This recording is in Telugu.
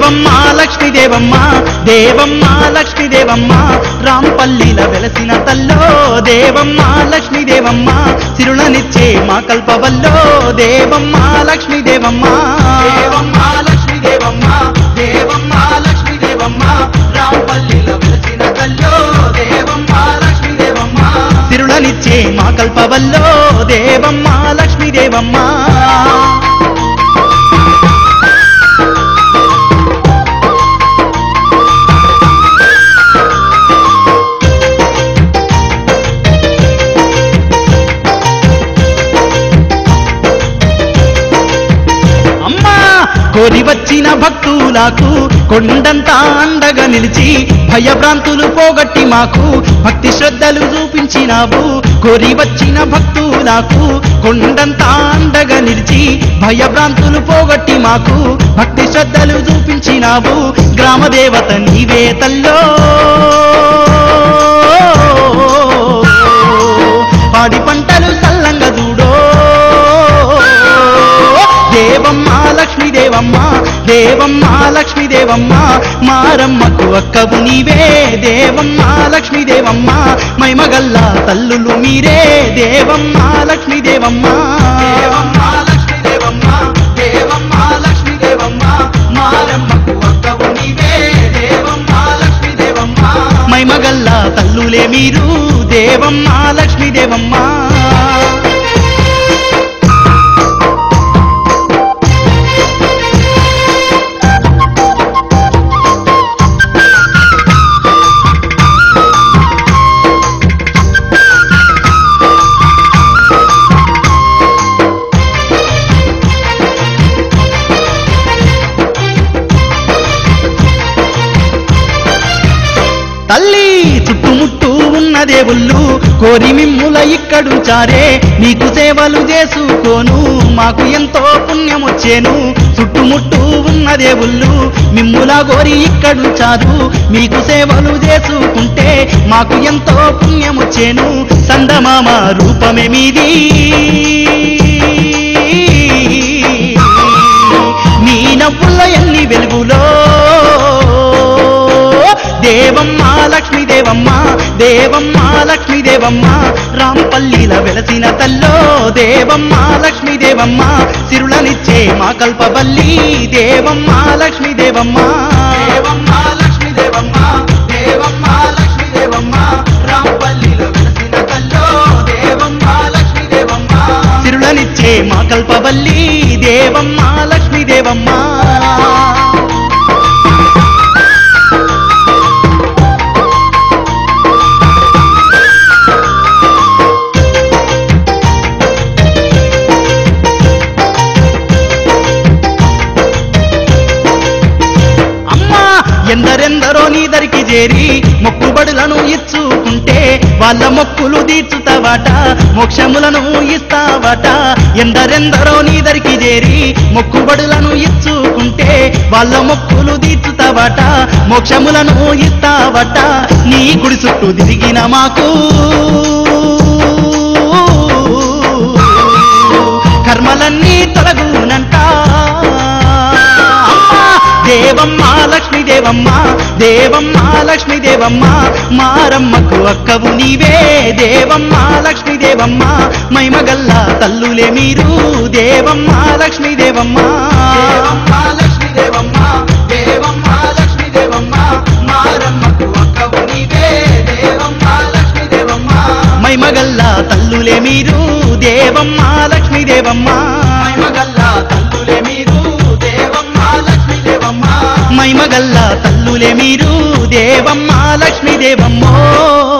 దేవమ్మ లక్ష్మీదేవమ్మ దేవమ్మ లక్ష్మీదేవమ్మ రాంపల్లిల వెలసిన తల్లో దేవమ్మ లక్ష్మీదేవమ్మ సిరులనిచ్చే మా కల్పవల్లో దేవమ్మ లక్ష్మీదేవమ్మ దేవమ్మ లక్ష్మీదేవమ్మ దేవమ్మ లక్ష్మీదేవమ్మ రాంపల్లిల వెలసిన తల్లో దేవమ్మ లక్ష్మీదేవమ్మ సిరులనిచ్చే మా కల్పవల్లో దేవమ్మ లక్ష్మీదేవమ్మ అమ్మా కోరి వచ్చిన భక్తులకు కొండంతా అండగా నిలిచి భయభ్రాంతులు పోగొట్టి మాకు భక్తి శ్రద్ధలు చూపించినావు కోరి వచ్చిన భక్తులకు కొండంతా అండగా నిలిచి భయభ్రాంతులు పోగొట్టి మాకు భక్తి శ్రద్ధలు చూపించినావు గ్రామ దేవత నీవే తల్లో పాడి పంటలు సల్లంగా చూడో దేవమ్మ లక్ష్మీదేవమ్మ దేవమ్మ లక్ష్మీదేవమ్మ మారమ్మకు అక్కవు నీవే దేవమ్మ లక్ష్మీదేవమ్మ మైమగల్ల తల్లులు మీరే దేవమ్మ లక్ష్మీదేవమ్మ దేవమ్మ లక్ష్మీదేవమ్మ దేవమ్మ లక్ష్మీదేవమ్మ మారమ్మకు అక్కవు నీవే దేవమ్మ లక్ష్మీదేవమ్మ మైమగల్ల తల్లులే మీరు దేవమ్మ లక్ష్మీదేవమ్మ తల్లి చుట్టుముట్టు ఉన్న దేవుళ్ళు కోరి మిమ్ముల ఇక్కడుంచారే నీకు సేవలు చేసుకోను మాకు ఎంతో పుణ్యమొచ్చేను చుట్టుముట్టు ఉన్న దేవుళ్ళు మిమ్ముల గోరి ఇక్కడుంచారు మీకు సేవలు చేసుకుంటే మాకు ఎంతో పుణ్యమొచ్చేను సందమామ రూపమే మీది నీ నవ్వుల్లో ఎన్ని వెలుగులో దేవమ్మ లక్ష్మీదేవమ్మ దేవమ్మ లక్ష్మీదేవమ్మ రాంపల్లిల వెలసిన తల్లో దేవమ్మ లక్ష్మీదేవమ్మ సిరులనిచ్చే మా కల్పవల్లి దేవమ్మ లక్ష్మీదేవమ్మ దేవమ్మ లక్ష్మీదేవమ్మ దేవమ్మ లక్ష్మీదేవమ్మ రాంపల్లిల వెలసిన తల్లో దేవమ్మ లక్ష్మీదేవమ్మ సిరులనిచ్చే మా కల్పవల్లి దేవమ్మ లక్ష్మీదేవమ్మ అమ్మా ఎందరెందరో నీ దరికి చేరి మొక్కుబడులను ఇచ్చుకుంటే వాళ్ళ మొక్కులు తీర్చుతావట మోక్షములను ఇస్తావట ఎందరెందరో నీ దరికి చేరి మొక్కుబడులను ఇచ్చుకుంటే వాళ్ళ మొక్కులు తీర్చుతావట మోక్షములను ఇస్తావట నీ గుడి చుట్టూ తిరిగిన మాకు కర్మలన్నీ తొలగునంట అమ్మా, దేవమ్మ లక్ష్మీదేవమ్మ దేవమ్మ లక్ష్మీదేవమ్మ మారమ్మకు అక్కవు నీవే దేవమ్మ లక్ష్మీదేవమ్మ మైమగల్ల తల్లులే మీరు దేవమ్మ లక్ష్మీదేవమ్మ దేవమ్మ లక్ష్మీదేవమ్మ దేవమ్మ లక్ష్మీదేవమ్మ మారమ్మకు అక్కవు నీవే దేవమ్మ లక్ష్మీదేవమ్మ మైమగల్ల తల్లులే మీరు దేవమ్మ లక్ష్మీదేవమ్మ మైమగల్ల తల్లులే మీరు దేవమ్మ లక్ష్మీదేవమ్మ మైమగల్ల తల్లులే మీరు దేవమ్మ లక్ష్మీదేవమ్మో